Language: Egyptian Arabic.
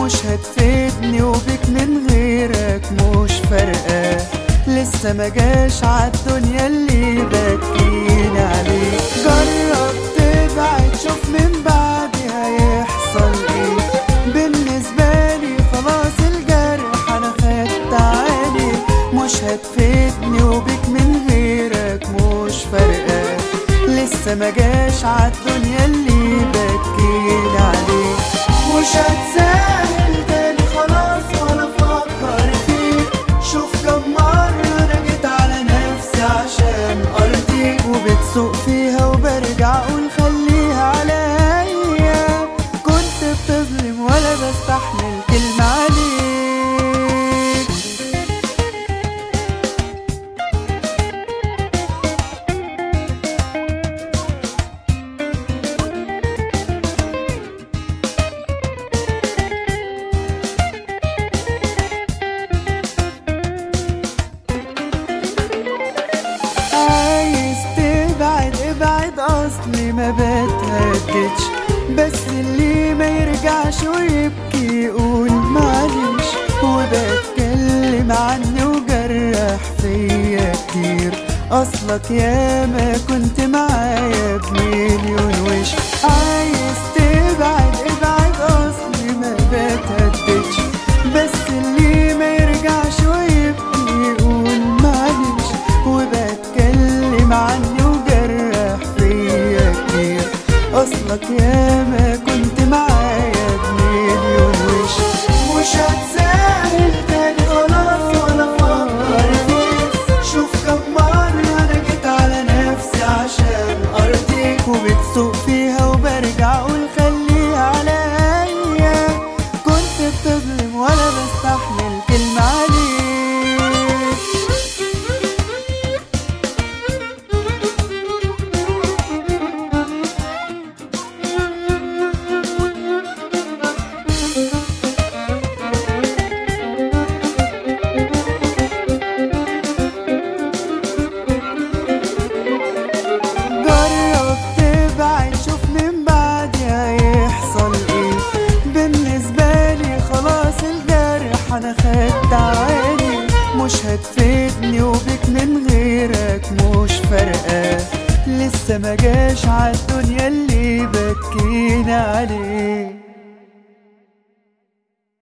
مش هتفيدني وبك من غيرك مش فارقة لسه ما جاش عالدنيا اللي بكينا عليه جرب تبعد شوف من بعد هيحصل ايه بالنسبة لي خلاص الجرح انا خدت عليه مش هتفيدني وبك من غيرك مش فارقة لسه ما جاش عالدنيا اللي بكينا عليه مش هتسهل تاني خلاص ولا افكر فيك شوف كم مرة انا جيت على نفسي عشان ارضيك وبتسوق فيها وبرجع اقول خليها عليا كنت بتظلم ولا بستحمل كلمة عليك عايز تبعد ابعد اصلي ما بتهددش بس اللي ما يرجعش ويبكي يقول معلش وبتكلم عني وجرح فيا كتير اصلك ياما كنت معايا بمليون وش عايز تبعد ابعد اصلي ما بتهددش بس اللي ما يرجعش ويبكي يقول معلش وبتكلم عني وجرح فيا كتير اصلك ياما كنت معايا بمليون وش مش هتسهل تاني خلاص ولا افكر فيك شوف كم مرة انا جيت على نفسي عشان ارضيك وبتسوق فيها وبرجع اقول خليها عليا كنت بتظلم ولا بستحمل كلمة عليك جرب تبعد شوف من بعد هيحصل ايه بالنسبة لي خلاص الجرح انا خدت عيني مش هتفيدني وبك من غيرك مش فارقة لسه ما جاش عالدنيا اللي بكينا عليه